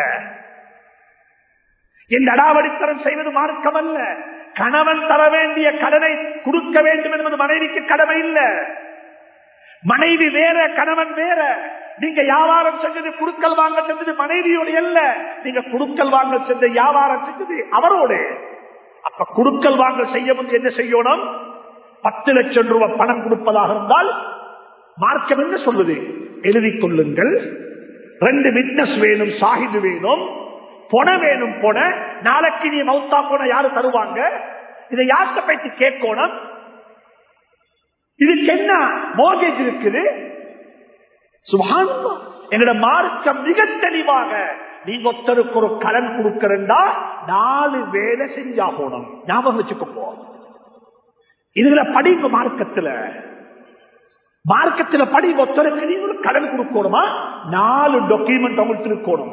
என்று அடாவடித்தரம் செய்வது மார்க்கம் அல்ல கணவன் தர வேண்டிய கடனை கொடுக்க வேண்டும் என்பது மனைவிக்கு கடமை இல்ல மனைவி வேற கணவன் வேற நீங்க வியாபாரம் செஞ்சது குடுக்கல் வாங்க செஞ்சது மனைவியோட அல்ல நீங்க குடுக்கல் வாங்க செஞ்ச வியாபாரம் செஞ்சது அவரோட அப்ப குடுக்கல் வாங்க செய்ய முன்பு என்ன செய்யணும் பத்து லட்சம் ரூபாய் பணம் கொடுப்பதாக இருந்தால் மார்க்கம் என்ன சொல்லுது எழுதிக் கொள்ளுங்கள் ரெண்டு விட்னஸ் வேணும் சாகிது வேணும் பொன வேணும் பொன நாளைக்கு நீ மௌத்தா போன யாரு தருவாங்க இதை யார்கிட்ட போயிட்டு கேட்கணும் இதுக்கு என்ன மோகேஜ் இருக்குது சுபானம் என்னோட மார்க்கம் மிக தெளிவாக நீங்க ஒருத்தருக்கு ஒரு கடன் கொடுக்கறா நாலு வேலை செஞ்சா போனோம் ஞாபகம் வச்சுக்கோ இதுல படிங்க மார்க்கத்துல மார்க்கத்துல படி ஒருத்தருக்கு நீங்க கடன் கொடுக்கணுமா நாலு டாக்குமெண்ட் அவங்களுக்கு இருக்கணும்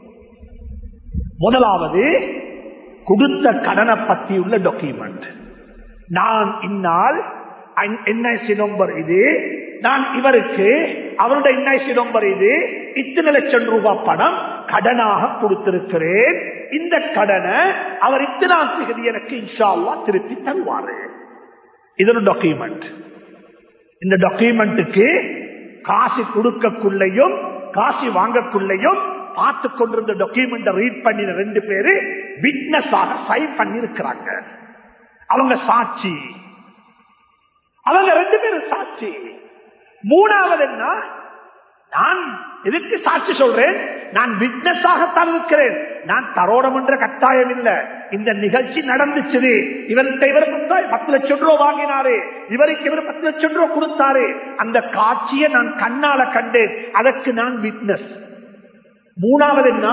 முதலாவது கொடுத்த கடனை பத்தி உள்ள டாக்குமெண்ட் நான் இந்நாள் என்ஐசி நம்பர் இது நான் இவருக்கு அவருடைய என்ஐசி நம்பர் இது இத்தனை லட்சம் ரூபாய் பணம் கடனாக கொடுத்திருக்கிறேன் இந்த கடனை அவர் இத்தனாம் தேதி எனக்கு இன்ஷால்லா திருப்பி தருவாரு இது ஒரு டாக்குமெண்ட் இந்த டாக்குமெண்ட்டுக்கு காசு கொடுக்கக்குள்ளையும் காசு வாங்கக்குள்ளையும் பார்த்து கொண்டிருந்த டாக்குமெண்ட் ரீட் பண்ணின ரெண்டு பேரு விட்னஸ் ஆக சைன் பண்ணி இருக்கிறாங்க அவங்க சாட்சி அவங்க ரெண்டு பேரும் சாட்சி மூணாவது என்ன நான் எதுக்கு சாட்சி சொல்றேன் நான் விட்னஸ் ஆகத்தான் இருக்கிறேன் நான் தரோடம் என்ற கட்டாயம் இல்ல இந்த நிகழ்ச்சி நடந்துச்சு இவர்கிட்ட இவர் பத்து லட்சம் ரூபாய் வாங்கினாரு இவருக்கு இவர் பத்து லட்சம் ரூபாய் கொடுத்தாரு அந்த காட்சியை நான் கண்ணால கண்டேன் அதற்கு நான் விட்னஸ் மூணாவது என்ன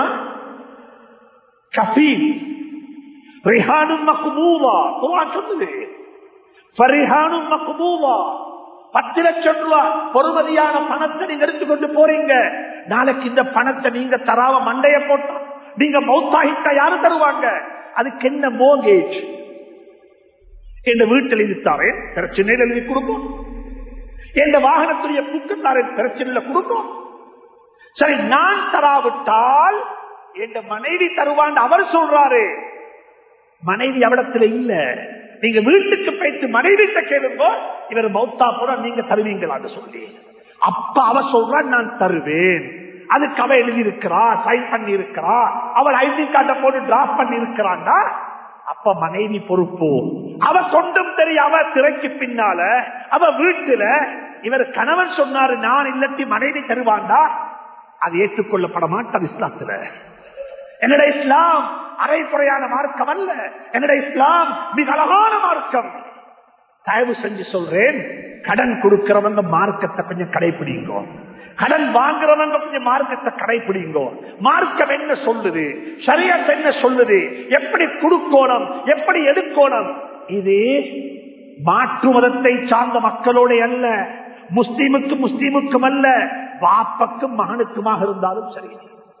கபீல் ரிஹானும் மக்குமூவா சொன்னது பரிஹானும் மக்குமூவா பத்து லட்சம் ரூபாய் பொறுமதியான பணத்தை நீங்க எடுத்துக்கொண்டு போறீங்க நாளைக்கு இந்த பணத்தை நீங்க தராவ மண்டைய போட்டா நீங்க மௌத்தாகிட்டா யாரு தருவாங்க அதுக்கு என்ன மோகேஜ் என் வீட்டில் எழுதித்தாரேன் பிரச்சனையில் எழுதி கொடுக்கும் என் வாகனத்துடைய புக்கத்தாரேன் பிரச்சனையில கொடுக்கும் சரி நான் தராவிட்டால் என் மனைவி தருவான் அவர் சொல்றாரு மனைவி அவடத்துல இல்ல நீங்க வீட்டுக்கு போயிட்டு மனைவிட்ட கேளுங்க இவர் மௌத்தா போற நீங்க தருவீங்களான்னு சொல்லி அப்ப அவ சொல்ற நான் தருவேன் அதுக்கு அவ எழுதி இருக்கிறா சைன் பண்ணி இருக்கிறா அவள் ஐடி கார்டை போட்டு டிராப் பண்ணி இருக்கிறான்னா அப்ப மனைவி பொறுப்பு அவ கொண்டும் தெரிய அவ திரைக்கு பின்னால அவ வீட்டுல இவர் கணவன் சொன்னாரு நான் இல்லத்தி மனைவி தருவாண்டா அது ஏற்றுக்கொள்ளப்பட மாட்டார் இஸ்லாத்துல என்னோட இஸ்லாம் அரைக்குறையான மார்க்கம் அல்ல என்னோட இஸ்லாம் மிக அழகான மார்க்கம் தயவு செஞ்சு சொல்றேன் கடன் கொடுக்கிறவங்க மார்க்கத்தை கொஞ்சம் கடைபிடிங்கோ கடன் வாங்குறவங்க கொஞ்சம் மார்க்கத்தை கடைபிடிங்கோ மார்க்கம் என்ன சொல்லுது சரியாத் என்ன சொல்லுது எப்படி கொடுக்கோணும் எப்படி எடுக்கோணும் இது மாற்று மதத்தை சார்ந்த மக்களோட அல்ல முஸ்லீமுக்கு முஸ்லீமுக்கும் அல்ல வாப்பக்கும் மகனுக்குமாக இருந்தாலும் சரி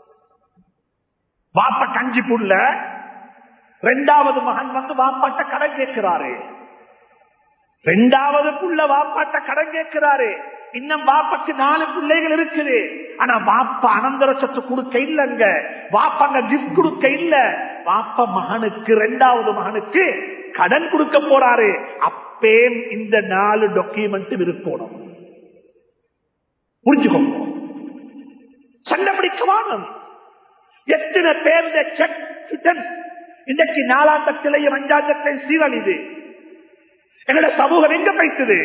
வாப்ப கஞ்சி புள்ள ரெண்டாவது மகன் வந்து வாப்பாட்ட கடன் கேட்கிறாரு ரெண்டாவது புள்ள வாப்பாட்ட கடன் கேட்கிறாரு இன்னும் வாப்பாக்கு நாலு பிள்ளைகள் இருக்குது ஆனா வாப்பா அனந்தர சொத்து கொடுக்க இல்லங்க வாப்பாங்க கிஃப்ட் கொடுக்க இல்ல வாப்பா மகனுக்கு ரெண்டாவது மகனுக்கு கடன் கொடுக்க போறாரு அப்பே இந்த நாலு டாக்குமெண்ட் இருக்கணும் புரிஞ்சுக்கோங்க சண்டை பிடிக்க வாங்க எத்தனை பேர் செக் இன்றைக்கு நாலாந்தத்திலையும் அஞ்சாந்தத்திலையும் சீரழிது எங்களோட சமூகம் எங்க பைத்தது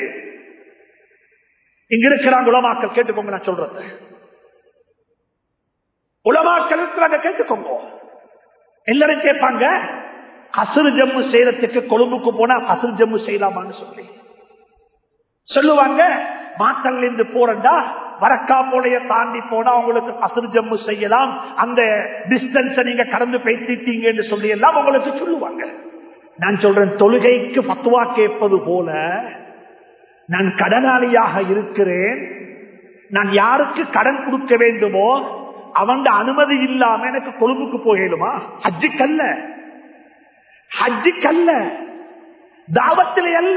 இங்க இருக்கிறாங்க உலமாக்கள் கேட்டுக்கோங்க நான் சொல்றது உலமாக்கள் இருக்கிறாங்க கேட்டுக்கோங்க எல்லாரும் கேட்பாங்க கசுறு ஜம்மு செய்யறதுக்கு கொழும்புக்கு போனா கசுறு ஜம்மு செய்யலாமான்னு சொல்லி சொல்லுவாங்க மாத்தல்ல இருந்து போறண்டா வரக்கா போலைய தாண்டி போனா உங்களுக்கு கசுறு ஜம்மு செய்யலாம் அந்த டிஸ்டன்ஸ் நீங்க கடந்து பேசிட்டீங்கன்னு சொல்லி எல்லாம் உங்களுக்கு சொல்லுவாங்க நான் சொல்றேன் தொழுகைக்கு பத்துவா கேட்பது போல நான் கடனாளியாக இருக்கிறேன் நான் யாருக்கு கடன் கொடுக்க வேண்டுமோ அவன் அனுமதி இல்லாம எனக்கு கொழும்புக்கு போகலுமா ஹஜ்ஜுக்கல்ல ஹஜ்ஜுக்கல்ல தாவத்திலே அல்ல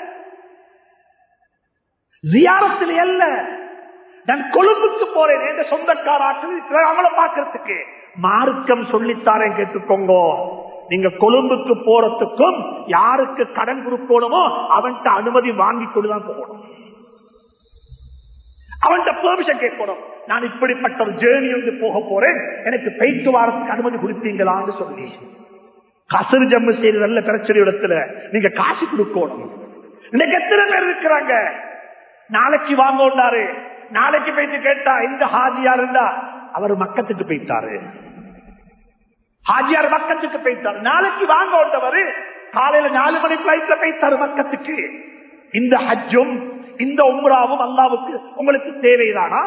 ஜியாரத்திலே அல்ல நான் கொழும்புக்கு போறேன் என்ற சொந்தக்காராக்கள் அவங்கள பாக்குறதுக்கு மார்க்கம் சொல்லித்தாரேன் கேட்டுக்கோங்க நீங்க கொழும்புக்கு போறதுக்கும் யாருக்கு கடன் கொடுக்கணுமோ அவன்கிட்ட அனுமதி வாங்கி கொண்டுதான் போகணும் அவன்கிட்ட பெர்மிஷன் கேட்கணும் நான் இப்படிப்பட்ட ஒரு ஜேர்னி வந்து போக போறேன் எனக்கு பெய்த்து வாரத்துக்கு அனுமதி கொடுப்பீங்களான்னு சொல்லி கசரு ஜம்மு செய்து நல்ல பிரச்சனை இடத்துல நீங்க காசு கொடுக்கணும் இன்னைக்கு எத்தனை பேர் இருக்கிறாங்க நாளைக்கு வாங்க நாளைக்கு போயிட்டு கேட்டா இந்த ஹாஜியா இருந்தா அவர் மக்கத்துக்கு போயிட்டாரு ஹாஜியார் மக்கத்துக்கு போயிட்டாரு நாளைக்கு வாங்க வந்தவர் காலையில நாலு மணி பிளைட்ல போயிட்டாரு மக்கத்துக்கு இந்த ஹஜ்ஜும் இந்த உம்ராவும் அல்லாவுக்கு உங்களுக்கு தேவைதானா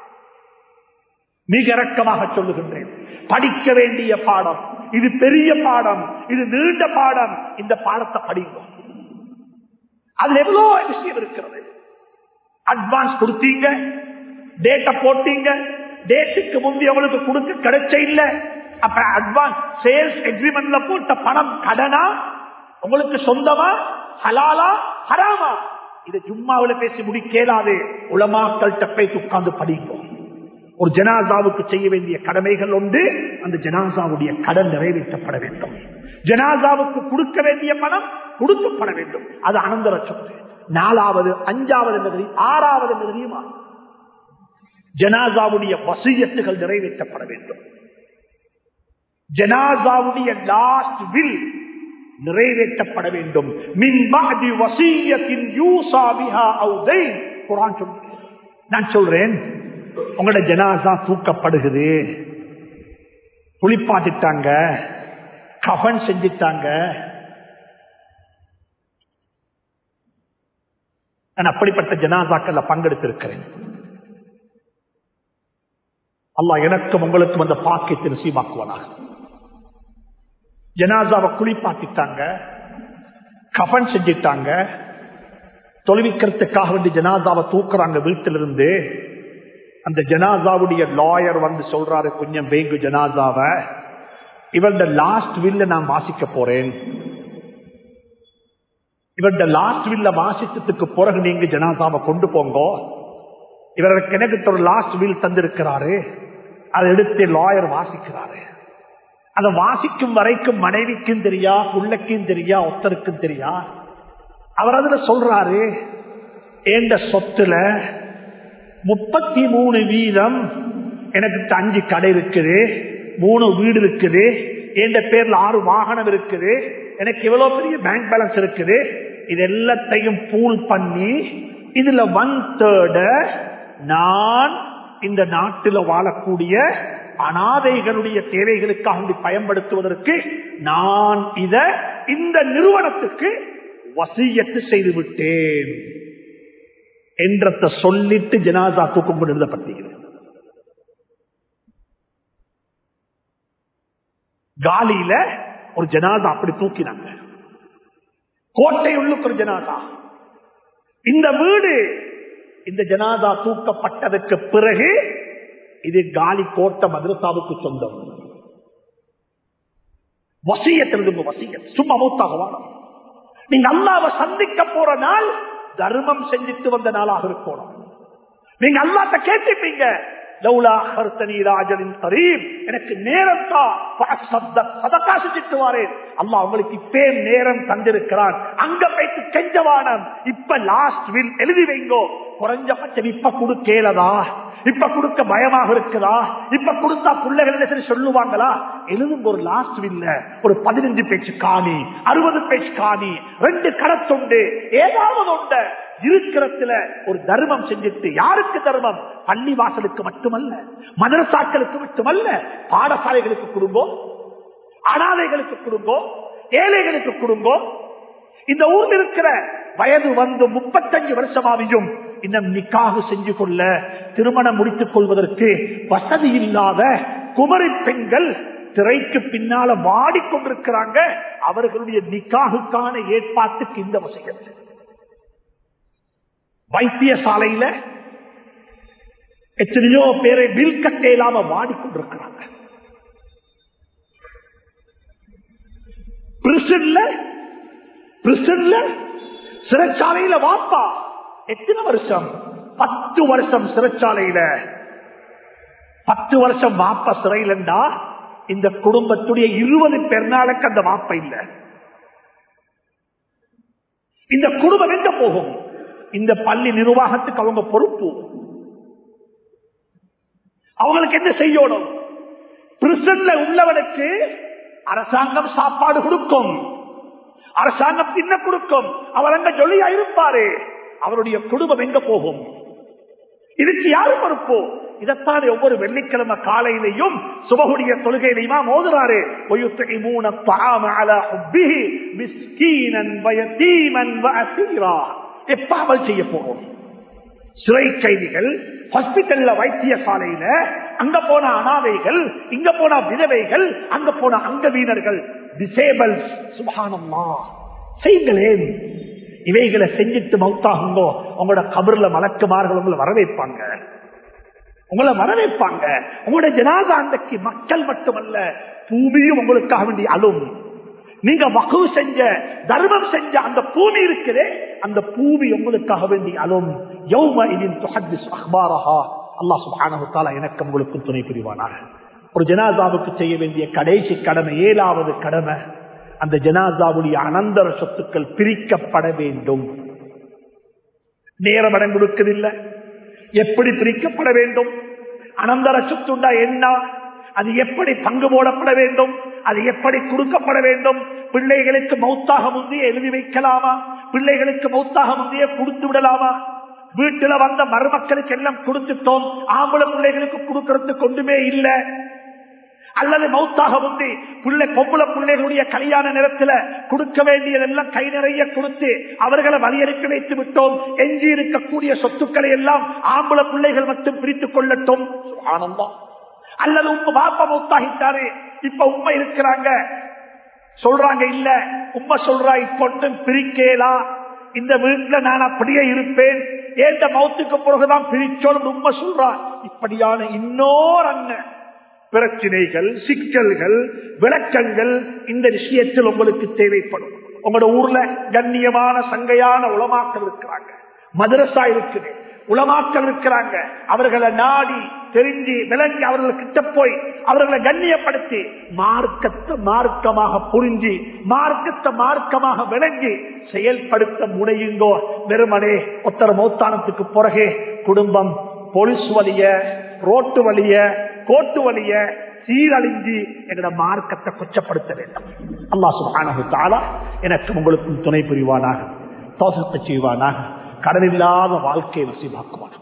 மிக இறக்கமாக சொல்லுகின்றேன் படிக்க வேண்டிய பாடம் இது பெரிய பாடம் இது நீண்ட பாடம் இந்த பாடத்தை படிங்க அதுல எவ்வளவு விஷயம் இருக்கிறது அட்வான்ஸ் கொடுத்தீங்க டேட்டை போட்டீங்க டேட்டுக்கு முந்தைய உங்களுக்கு கொடுக்க கிடைச்ச இல்ல அப்ப அட்வான்ஸ் சேல்ஸ் எக்ரிமெண்ட்ல போட்ட பணம் கடனா உங்களுக்கு சொந்தமா ஹலாலா ஹராமா இது ஜும்மாவில் பேசி முடிக்கலாது உலமாக்கள் டப்பை உட்கார்ந்து படிப்போம் ஒரு ஜனாசாவுக்கு செய்ய வேண்டிய கடமைகள் உண்டு அந்த ஜனாசாவுடைய கடன் நிறைவேற்றப்பட வேண்டும் ஜனாசாவுக்கு கொடுக்க வேண்டிய பணம் கொடுக்கப்பட வேண்டும் அது அனந்தர சொத்து நாலாவது அஞ்சாவது நகரி ஆறாவது நகரியுமா ஜனாசாவுடைய வசியத்துகள் நிறைவேற்றப்பட வேண்டும் ஜனாசாவுடைய லாஸ்ட் வில் நிறைவேற்றப்பட வேண்டும் மின்பாதி வசியத்தின் யூசாபிஹா அவுதை குரான் சொல்லு நான் சொல்றேன் உங்களோட ஜனாசா தூக்கப்படுகுது குளிப்பாட்டிட்டாங்க கஃன் செஞ்சிட்டாங்க நான் அப்படிப்பட்ட ஜனாசாக்கள்ல பங்கெடுத்திருக்கிறேன் அல்லா எனக்கும் உங்களுக்கும் அந்த பாக்கியத்தை நசீவாக்குவனாக ஜனாசாவை குளிப்பாட்டிட்டாங்க கஃன் செஞ்சிட்டாங்க தொழுவிக்கிறதுக்காக வேண்டி ஜனாசாவை தூக்குறாங்க வீட்டிலிருந்து அந்த ஜனாசாவுடைய லாயர் வந்து சொல்றாரு கொஞ்சம் வேங்கு ஜனாசாவை இவருடைய லாஸ்ட் வில்ல நான் வாசிக்க போறேன் இவருடைய லாஸ்ட் வில்ல வாசித்ததுக்கு பிறகு நீங்க ஜனாசாவை கொண்டு போங்க இவருக்கு எனக்கு ஒரு லாஸ்ட் வில் தந்திருக்கிறாரு அதை எடுத்து லாயர் வாசிக்கிறாரு அதை வாசிக்கும் வரைக்கும் மனைவிக்கும் தெரியா புள்ளைக்கும் தெரியா ஒத்தருக்கும் தெரியா அவர் அதுல சொல்றாரு ஏண்ட சொத்துல முப்பத்தி மூணு வீதம் எனக்கு அஞ்சு கடை இருக்குது மூணு வீடு இருக்குது என்ற பேர்ல ஆறு வாகனம் இருக்குது எனக்கு இவ்வளவு பெரிய பேங்க் பேலன்ஸ் இருக்குது இது எல்லாத்தையும் பூல் பண்ணி இதுல ஒன் தேர்ட நான் இந்த நாட்டில் வாழக்கூடிய அனாதைகளுடைய தேவைகளுக்காக பயன்படுத்துவதற்கு நான் இத இந்த நிறுவனத்துக்கு வசியத்து செய்து விட்டேன் என்றத்தை சொல்லிட்டு ஜனாதா தூக்கம் கொண்டு எழுதப்பட்டிருக்கிறது காலியில ஒரு ஜனாதா அப்படி தூக்கினாங்க கோட்டை உள்ளுக்கு ஒரு ஜனாதா இந்த வீடு இந்த ஜனாதா தூக்கப்பட்டதற்கு பிறகு இது காலி கோட்டை மதுரசாவுக்கு சொந்தம் வசியத்திலிருந்து வசியம் சும்மா மூத்தாக வாழும் நீங்க அல்லாவை சந்திக்க போற நாள் தர்மம் செஞ்சுட்டு வந்த நாளாக இருக்கணும் நீங்க அல்லாட்ட கேட்டுப்பீங்க லவ்லா ஹர்த்தனி ராஜனின் தரீம் எனக்கு நேரம் சதக்கா செஞ்சுட்டு வாரேன் அல்லா அவங்களுக்கு இப்பே நேரம் தந்திருக்கிறான் அங்க போயிட்டு கெஞ்சவானம் இப்ப லாஸ்ட் வில் எழுதி வைங்கோ குறைஞ்சபட்சம் இப்ப கொடுக்கலதா இப்ப கொடுக்க பயமாக இருக்குதா இப்ப கொடுத்தா பிள்ளைகள் சரி சொல்லுவாங்களா எழுதுங்க ஒரு லாஸ்ட் வில்ல ஒரு பதினஞ்சு பேச்சு காணி அறுபது பேச்சு காணி ரெண்டு கடத்துண்டு ஏதாவது உண்டு இருக்கிறதுல ஒரு தர்மம் செஞ்சுட்டு யாருக்கு தர்மம் பள்ளி வாசலுக்கு மட்டுமல்ல மதரசாக்களுக்கு மட்டுமல்ல பாடசாலைகளுக்கு கொடுங்கோ அனாதைகளுக்கு கொடுங்கோ ஏழைகளுக்கு கொடுங்கோ இந்த ஊர்ல இருக்கிற வயது வந்து முப்பத்தஞ்சு வருஷமாவையும் இன்னும் நிக்காக செஞ்சு கொள்ள திருமணம் முடித்துக் கொள்வதற்கு வசதி இல்லாத குமரி பெண்கள் திரைக்கு பின்னால வாடிக்கொண்டிருக்கிறாங்க அவர்களுடைய நிக்காகுக்கான ஏற்பாட்டுக்கு இந்த வசதி வைத்தியசாலையில எத்தனையோ பேரை வில் கட்ட இல்லாம வாடிக்கொண்டிருக்கிறாங்க பிரிசன்ல பிரிசன்ல சிறைச்சாலையில வாப்பா எத்தனை வருஷம் பத்து வருஷம் சிறைச்சாலையில பத்து வருஷம் வாப்பா சிறையிலண்டா இந்த குடும்பத்துடைய இருபது பெருநாளுக்கு அந்த வாப்ப இல்ல இந்த குடும்பம் எங்க போகும் இந்த பள்ளி நிர்வாகத்துக்கு அவங்க பொறுப்பு அவங்களுக்கு என்ன செய்யணும் பிரிசன்ல உள்ளவனுக்கு அரசாங்கம் சாப்பாடு கொடுக்கும் அரசாங்கம் தின்ன கொடுக்கும் அவர் அங்க ஜொலியா இருப்பாரு அவருடைய குடும்பம் எங்க போகும் இதுக்கு யாரு பொறுப்போ இதைத்தான் ஒவ்வொரு வெள்ளிக்கிழமை காலையிலையும் சுபகுடைய தொழுகையிலையுமா மோதுறாரு எப்ப அமல் செய்ய போறோம் சிறை கைதிகள் ஹாஸ்பிட்டல்ல வைத்தியசாலையில அங்க போன அனாதைகள் இங்க போன விதவைகள் அங்க போன அங்கவீனர்கள் டிசேபிள் சுபானம்மா செய்களேன் இவைகளை செஞ்சுட்டு மவுத்தாகுங்கோ உங்களோட கபர்ல மலக்குமார்கள் உங்களை வரவேற்பாங்க உங்களை வரவேற்பாங்க உங்களோட ஜனாதா அன்றைக்கு மக்கள் மட்டுமல்ல பூமியும் உங்களுக்காக வேண்டிய அலும் நீங்க வகு செஞ்ச தர்மம் செஞ்ச அந்த பூமி இருக்குதே அந்த பூமி உங்களுக்காக வேண்டிய அலும் யௌம இதின் துஹத்திஸ் அஹ்பாரஹா அல்லாஹ் சுப்ஹானஹு தஆலா எனக்கு உங்களுக்கு துணை புரிவானாக ஒரு ஜனாதாவுக்கு செய்ய வேண்டிய கடைசி கடமை ஏழாவது கடமை அந்த ஜனாதாவுடைய அனந்தர சொத்துக்கள் பிரிக்கப்பட வேண்டும் நேரம் இடம் கொடுக்கவில்லை எப்படி பிரிக்கப்பட வேண்டும் அனந்தர சொத்துண்டா என்ன அது எப்படி பங்கு போடப்பட வேண்டும் அது எப்படி கொடுக்கப்பட வேண்டும் பிள்ளைகளுக்கு மௌத்தாக முந்தைய எழுதி வைக்கலாமா பிள்ளைகளுக்கு மௌத்தாக முந்தைய கொடுத்து விடலாமா வீட்டுல வந்த மருமக்களுக்கு எல்லாம் கொடுத்துட்டோம் ஆம்பளை பிள்ளைகளுக்கு கொடுக்கறதுக்கு ஒன்றுமே இல்லை அல்லது மௌத்தாக முந்தி பிள்ளை பொம்பளை பிள்ளைகளுடைய கல்யாண நேரத்துல கொடுக்க வேண்டியதெல்லாம் கை நிறைய கொடுத்து அவர்களை வலியறுக்க வைத்து விட்டோம் எஞ்சி இருக்கக்கூடிய சொத்துக்களை எல்லாம் ஆம்பளை பிள்ளைகள் மட்டும் பிரித்துக் கொள்ளட்டும் ஆனந்தம் அல்லது உங்க பாப்பா மௌத்தாகிட்டாரு இப்ப உண்மை இருக்கிறாங்க சொல்றாங்க இல்ல உண்மை சொல்றா இப்பொட்டு பிரிக்கலா இந்த வீட்டுல நான் அப்படியே இருப்பேன் ஏந்த மௌத்துக்கு பிறகுதான் பிரிச்சோம் உண்மை சொல்றா இப்படியான இன்னொரு அண்ணன் பிரச்சனைகள் சிக்கல்கள் விளக்கங்கள் இந்த விஷயத்தில் உங்களுக்கு தேவைப்படும் உங்களோட ஊர்ல கண்ணியமான சங்கையான உளமாக்கல் இருக்கிறாங்க மதரசா இருக்குது உளமாக்கல் இருக்கிறாங்க அவர்களை நாடி தெரிஞ்சு விளங்கி அவர்களை கிட்ட போய் அவர்களை கண்ணியப்படுத்தி மார்க்கத்தை மார்க்கமாக புரிஞ்சு மார்க்கத்தை மார்க்கமாக விளங்கி செயல்படுத்த முனையுங்கோ வெறுமனே ஒத்தர மௌத்தானத்துக்கு பிறகு குடும்பம் பொலிஸ் வலிய ரோட்டு வலிய கோட்டு வலிய சீரழிஞ்சு எங்களோட மார்க்கத்தை கொச்சப்படுத்த வேண்டும் அல்லா சுபானு தாலா எனக்கு உங்களுக்கும் துணை புரிவானாக தோசத்தை செய்வானாக கடனில்லாத வாழ்க்கையை நசீபாக்குவான்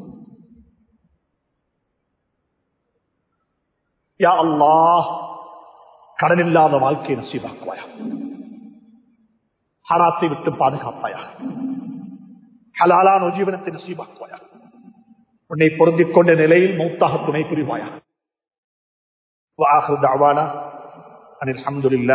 யா அல்லா கடனில்லாத வாழ்க்கையை நசீபாக்குவாயா ஹராத்தை விட்டு பாதுகாப்பாயா ஹலாலான ஜீவனத்தை நசீபாக்குவாயா உன்னை பொருந்திக் கொண்ட நிலையில் மௌத்தாக துணை புரிவாயா வாஹர் தாவானா அனில் அஹமதுல்லா